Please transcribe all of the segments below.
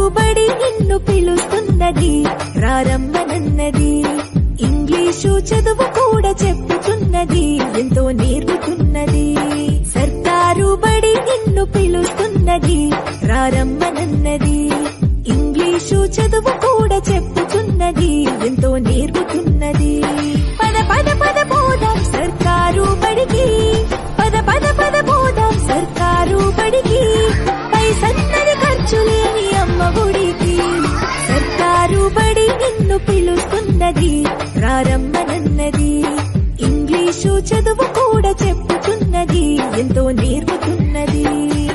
బడి నిన్ను పిలుస్తున్నది రారమ్మనన్నది ఇంగ్లీషు చదువు కూడా చెప్పుతున్నది ఎంతో నేర్పుతున్నది సర్కారు బడి నిన్ను పిలుస్తున్నది రారమ్మనన్నది ఇంగ్లీషు చదువు కూడా చెప్పుతున్నది ఎంతో నేర్పుతున్నది పద పద పద పోదాం సర్కారు బడికి పద పద పద పోదాం సర్కారు బడికి పై సన్నది ఖర్చు లేని అమ్మ గుడికి సర్కారు బడి నిన్ను పిలుస్తున్నది రారమ్మనన్నది ఇంగ్లీషు చదువు కూడా చెప్పుతున్నది ఎంతో నేర్పుతున్నది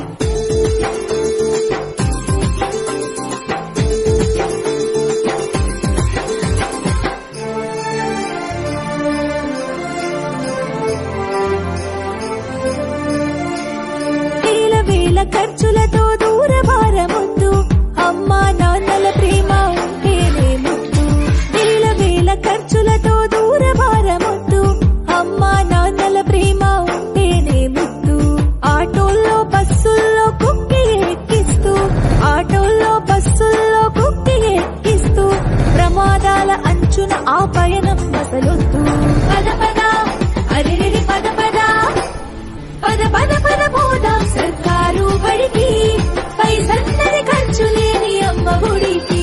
వేల వేల ఖర్చులతో దూర భారమొద్దు అమ్మా నాన్నల ప్రేమ ఉంటేనే ముద్దు వేల వేల ఖర్చులతో దూర భారమొద్దు అమ్మా నాన్నల ప్రేమ ఉంటేనే ముద్దు ఆటోల్లో బస్సుల్లో కుక్కి ఎక్కిస్తూ ఆటోల్లో బస్సుల్లో కుక్కి ఎక్కిస్తూ ప్రమాదాల అంచున ఆ పయనం అసలొద్దు పద పద అరిరి పద పద పద పద పద పోదాం సర్కారు బడికి పై సన్నది ఖర్చు లేని అమ్మ గుడికి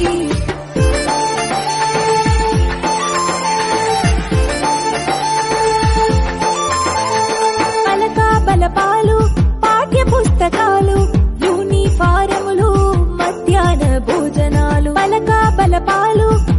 పలక బలపాలు పాఠ్య పుస్తకాలు యూనిఫారములు మధ్యాహ్న భోజనాలు పలక బలపాలు